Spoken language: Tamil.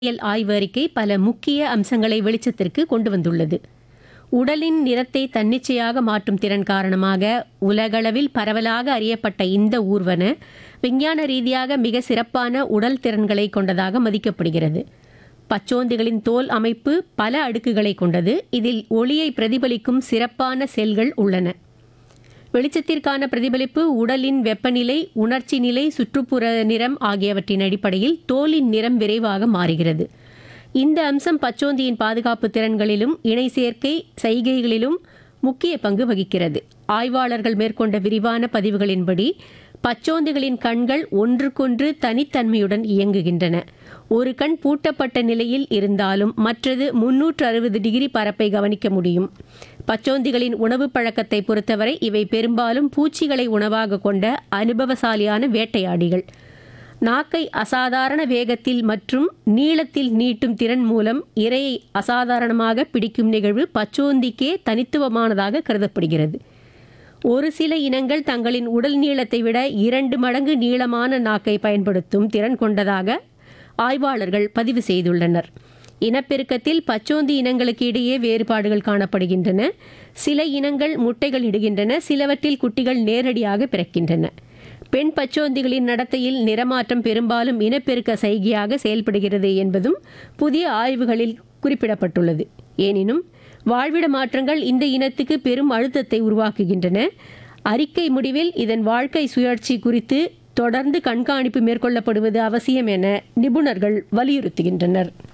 அறிவியல் ஆய்வு அறிக்கை பல முக்கிய அம்சங்களை வெளிச்சத்திற்கு கொண்டு வந்துள்ளது உடலின் நிறத்தை தன்னிச்சையாக மாற்றும் திறன் காரணமாக உலகளவில் பரவலாக அறியப்பட்ட இந்த ஊர்வன விஞ்ஞான ரீதியாக மிக சிறப்பான உடல் திறன்களை கொண்டதாக மதிக்கப்படுகிறது பச்சோந்திகளின் தோல் அமைப்பு பல அடுக்குகளை கொண்டது இதில் ஒளியை பிரதிபலிக்கும் சிறப்பான செல்கள் உள்ளன வெளிச்சத்திற்கான பிரதிபலிப்பு உடலின் வெப்பநிலை உணர்ச்சி நிலை சுற்றுப்புற நிறம் ஆகியவற்றின் அடிப்படையில் தோலின் நிறம் விரைவாக மாறுகிறது இந்த அம்சம் பச்சோந்தியின் பாதுகாப்பு திறன்களிலும் இணை சேர்க்கை செய்கைகளிலும் முக்கிய பங்கு வகிக்கிறது ஆய்வாளர்கள் மேற்கொண்ட விரிவான பதிவுகளின்படி பச்சோந்திகளின் கண்கள் ஒன்றுக்கொன்று தனித்தன்மையுடன் இயங்குகின்றன ஒரு கண் பூட்டப்பட்ட நிலையில் இருந்தாலும் மற்றது முன்னூற்று அறுபது டிகிரி பரப்பை கவனிக்க முடியும் பச்சோந்திகளின் உணவு பழக்கத்தை பொறுத்தவரை இவை பெரும்பாலும் பூச்சிகளை உணவாக கொண்ட அனுபவசாலியான வேட்டையாடிகள் நாக்கை அசாதாரண வேகத்தில் மற்றும் நீளத்தில் நீட்டும் திறன் மூலம் இரையை அசாதாரணமாக பிடிக்கும் நிகழ்வு பச்சோந்திக்கே தனித்துவமானதாக கருதப்படுகிறது ஒரு சில இனங்கள் தங்களின் உடல் நீளத்தை விட இரண்டு மடங்கு நீளமான நாக்கை பயன்படுத்தும் திறன் கொண்டதாக ஆய்வாளர்கள் பதிவு செய்துள்ளனர் இனப்பெருக்கத்தில் பச்சோந்தி இனங்களுக்கு இடையே வேறுபாடுகள் காணப்படுகின்றன சில இனங்கள் முட்டைகள் இடுகின்றன சிலவற்றில் குட்டிகள் நேரடியாக பிறக்கின்றன பெண் பச்சோந்திகளின் நடத்தையில் நிறமாற்றம் பெரும்பாலும் இனப்பெருக்க சைகையாக செயல்படுகிறது என்பதும் புதிய ஆய்வுகளில் குறிப்பிடப்பட்டுள்ளது எனினும் வாழ்விட மாற்றங்கள் இந்த இனத்துக்கு பெரும் அழுத்தத்தை உருவாக்குகின்றன அறிக்கை முடிவில் இதன் வாழ்க்கை சுழற்சி குறித்து தொடர்ந்து கண்காணிப்பு மேற்கொள்ளப்படுவது அவசியம் என நிபுணர்கள் வலியுறுத்துகின்றனர்